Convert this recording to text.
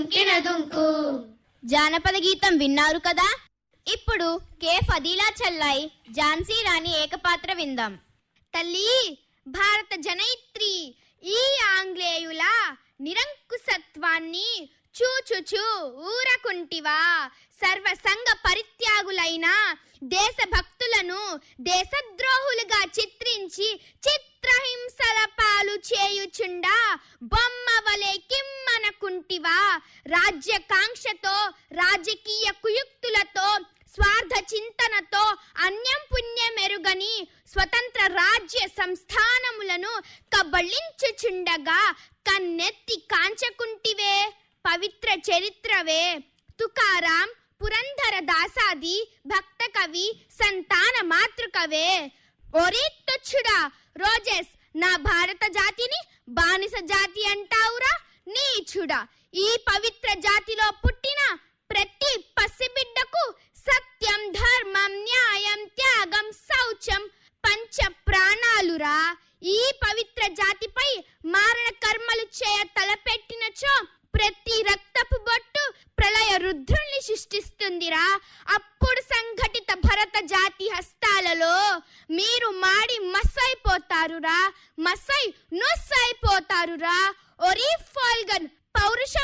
దుంకిన దుంకు జానపద గీతం విన్నారు కదా ఇప్పుడు కే ఫదీలా చెల్లాయి ఝాన్సీ రాణి ఏకపాత్ర విందాం తల్లి భారత జనయిత్రి ఈ ఆంగ్లేయుల నిరంకుశత్వాన్ని చూచుచు ఊరకుంటివా సర్వసంగ పరిత్యాగులైన దేశభక్తులను దేశద్రోహులుగా చిత్రించి చిత్రహింసల పాలు చేయుచుండా బొమ్మ వలె కిమ్మనకుంటివా రాజ్యకాంక్షతో రాజకీయ కుయుక్తులతో స్వార్థ చింతనతో అన్యం పుణ్యమెరుగని స్వతంత్ర రాజ్య సంస్థానములను కబళించుచుండగా కన్నెత్తి కాంచకుంటివే పవిత్ర చరిత్రవే తుకారాం పురంధర దాసాది భక్త కవి సంతాన మాతృకవే ఒరే తుచ్చుడా రోజెస్ నా భారత జాతిని బానిస జాతి అంటావురా నీచుడా ఈ పవిత్ర జాతిలో పుట్టిన ప్రతి పసిబిడ్డకు సత్యం ధర్మం న్యాయం త్యాగం శౌచం పంచ ప్రాణాలురా ఈ పవిత్ర జాతిపై మారణ కర్మలు చేయ తలపెట్టినచో ప్రతి రక్తపు బొట్టు ప్రళయ రుద్రుల్ని సృష్టిస్తుందిరా అప్పుడు సంఘటిత భరత జాతి హస్తాలలో మీరు మాడి మస్సైపోతారురా మస్సై నుస్సైపోతారురా ఒరి ఫాల్గన్ పౌరుష